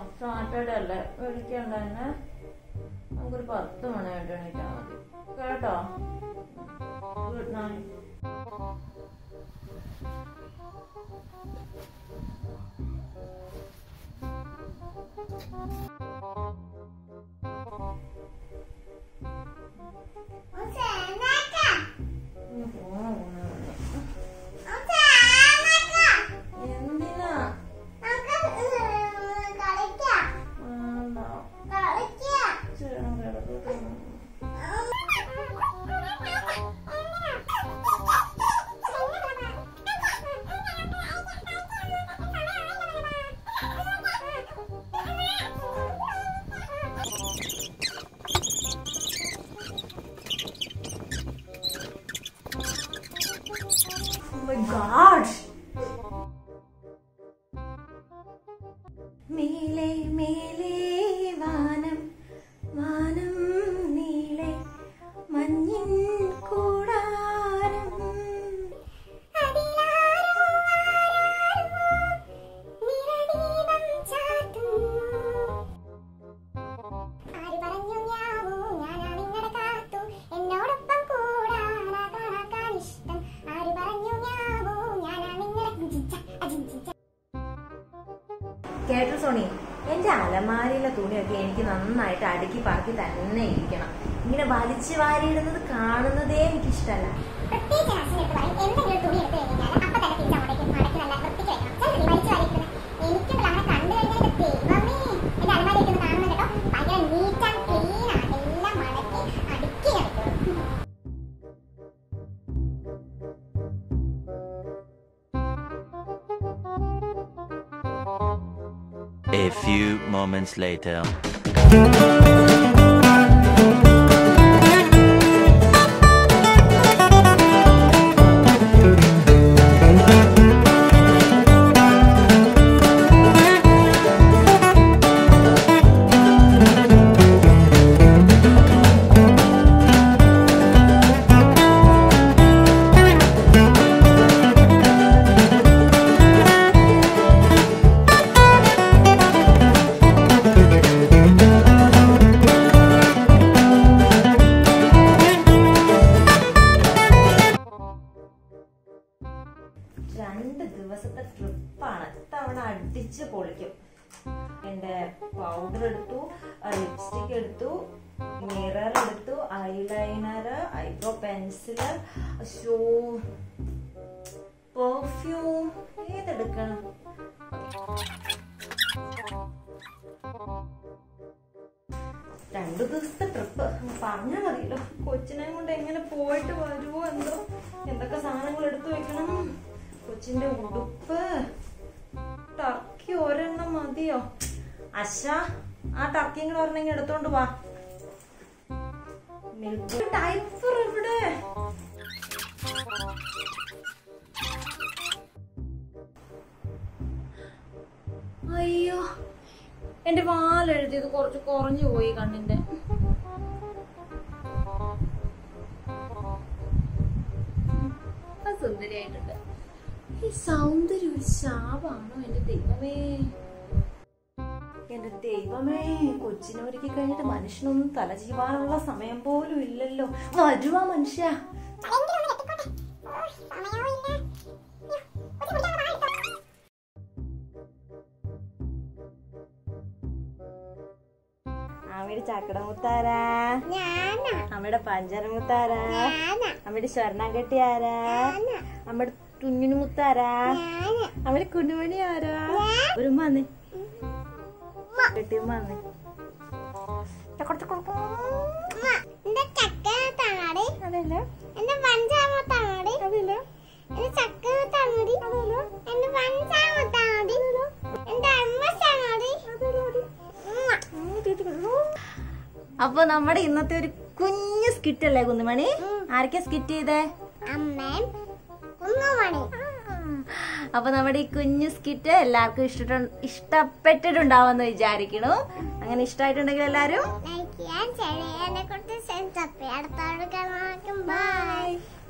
Saturday അല്ലേ വിളിക്കണ്ട എന്നെ നമുക്കൊരു പത്ത് മണിയായിട്ട് എണീറ്റാ മതി കേട്ടോ ഗുഡ് നൈറ്റ് എന്തിനാ വേണ്ട ചേട്ടൻ കിടക്കട്ടെ. Oh my god! മേലെ മേലെ വാനം വാനം നീളെ മഞ്ഞിൻ കൂടാരം ആര് പറഞ്ഞു ഞാവൂ ഞാനാ നിങ്ങളുടെ കാത്തു എന്നോടൊപ്പം കൂടാനാകാൻ ഇഷ്ടം ആര് പറഞ്ഞു ഞാവൂ ഞാനാ നിങ്ങളുടെ ജിഞ്ച അജിഞ്ചിഞ്ച കേട്ടോ സോണി എന്റെ അലമാരിയിലെ തുണിയൊക്കെ എനിക്ക് നന്നായിട്ട് അടുക്കി പറക്കി തന്നെ ഇരിക്കണം ഇങ്ങനെ വലിച്ചു വാരിയിടുന്നത് കാണുന്നതേ എനിക്ക് ഇഷ്ടമല്ല പ്രത്യേകിച്ച് ഹസിനെടുത്ത് പറയും എന്തെങ്കിലും തുണി എടുത്ത് കഴിഞ്ഞാൽ അപ്പൊ തന്നെ തിരിച്ച് അങ്ങോട്ടേക്ക് മടക്കി നല്ല വൃത്തിക്ക് വെക്കണം ചിലർ വലിച്ചു വാരിക്കുന്നത് എനിക്കുണ്ടല്ലോ അങ്ങനെ കണ്ടു കഴിഞ്ഞാൽ എന്റെ ദൈവമേ എന്റെ അലമാരി ഇരിക്കുന്നത് കാണുന്നത് കേട്ടോ ഭയങ്കര നീറ്റ് ആൻഡ് ക്ലീൻ ആണ് എല്ലാം മടക്കി അടുക്കി ഞാൻ വെക്കും A few moments later. രണ്ട് ദിവസത്തെ ട്രിപ്പാണ് തവണ അടിച്ച് പൊളിക്കും എന്റെ പൗഡർ എടുത്തു ലിപ്സ്റ്റിക് എടുത്തു മിറർ എടുത്തു eyeliner eyebrow pencil shoe perfume ഏതെടുക്കണം രണ്ടു ദിവസത്തെ ട്രിപ്പ് പറഞ്ഞാൽ മതിയല്ലോ കൊച്ചിനെ കൊണ്ട് എങ്ങനെ പോയിട്ട് വരുമോ എന്തോ എന്തൊക്കെ സാധനങ്ങൾ എടുത്തു വെക്കണം കൊച്ചിന്റെ ഉടുപ്പ് ടർക്കി ഒരെണ്ണം മതിയോ അശ ആ ടർക്കിയും കൂടെ ഒരെണ്ണം ഇങ്ങ് എടുത്തോണ്ട് വാ മിൽക്ക് ഡൈപ്പർ ഇവിടെ അയ്യോ എന്റെ വാലെഴുതിയത് കുറച്ച് കുറഞ്ഞു പോയി കണ്ണിന്റെ അത് സുന്ദരിയായിട്ടുണ്ട് ഈ സൗന്ദര്യം ഒരു ശാപാണോ എന്റെ ദൈവമേ എന്റെ ദൈവമേ കൊച്ചിനെ ഒരുക്കി കഴിഞ്ഞിട്ട് മനുഷ്യനൊന്നും തലചീവാനുള്ള സമയം പോലും ഇല്ലല്ലോ വരുവാ മനുഷ്യ എങ്കിലും ഒന്ന് എത്തിക്കോട്ടെ ഓ, സമയവും ഇല്ല അയ്യോ, കൊച്ചു പിടിക്കാൻ വാ, എടുത്തോ. അമ്മയുടെ ചക്കട മുത്താരാ ഞാനാ അമ്മയുടെ പഞ്ചര മുത്താരാ ഞാനാ അമ്മയുടെ സ്വർണ്ണം കെട്ടിയാരാ ഞാനാ അമ്മയുടെ കുഞ്ഞിന് മുത്താരാ ഞാനാ അമ്മയുടെ കുഞ്ഞുമണി ആരാ ഒരു മന്ന് കെട്ടിയ മന്ന് ഉമ്മ, എന്റെ ചക്കനത്താണോടി അതല്ല എന്റെ പഞ്ചാമത്താണോടി അതല്ല എന്റെ ചക്കനത്താണോടി എന്റെ പഞ്ചാമത്താണോടി എന്റെ അമ്മത്താണോടി അപ്പൊ നമ്മുടെ ഇന്നത്തെ ഒരു കുഞ്ഞു സ്കിറ്റ് അല്ലേ കുന്നുമണി ആരൊക്കെ സ്കിറ്റ് ചെയ്തേ അമ്മയും കുന്നുമണി അപ്പൊ നമ്മുടെ ഈ കുഞ്ഞു സ്കിറ്റ് എല്ലാവർക്കും ഇഷ്ട ഇഷ്ടപ്പെട്ടിട്ടുണ്ടാവുമെന്ന് വിചാരിക്കണു അങ്ങനെ ഇഷ്ടമായിട്ടുണ്ടെങ്കിൽ എല്ലാരും ലൈക്ക് ചെയ്യാൻ ചെറിയ കുറിച്ച് അടുത്തോട് കാണാൻ ബൈ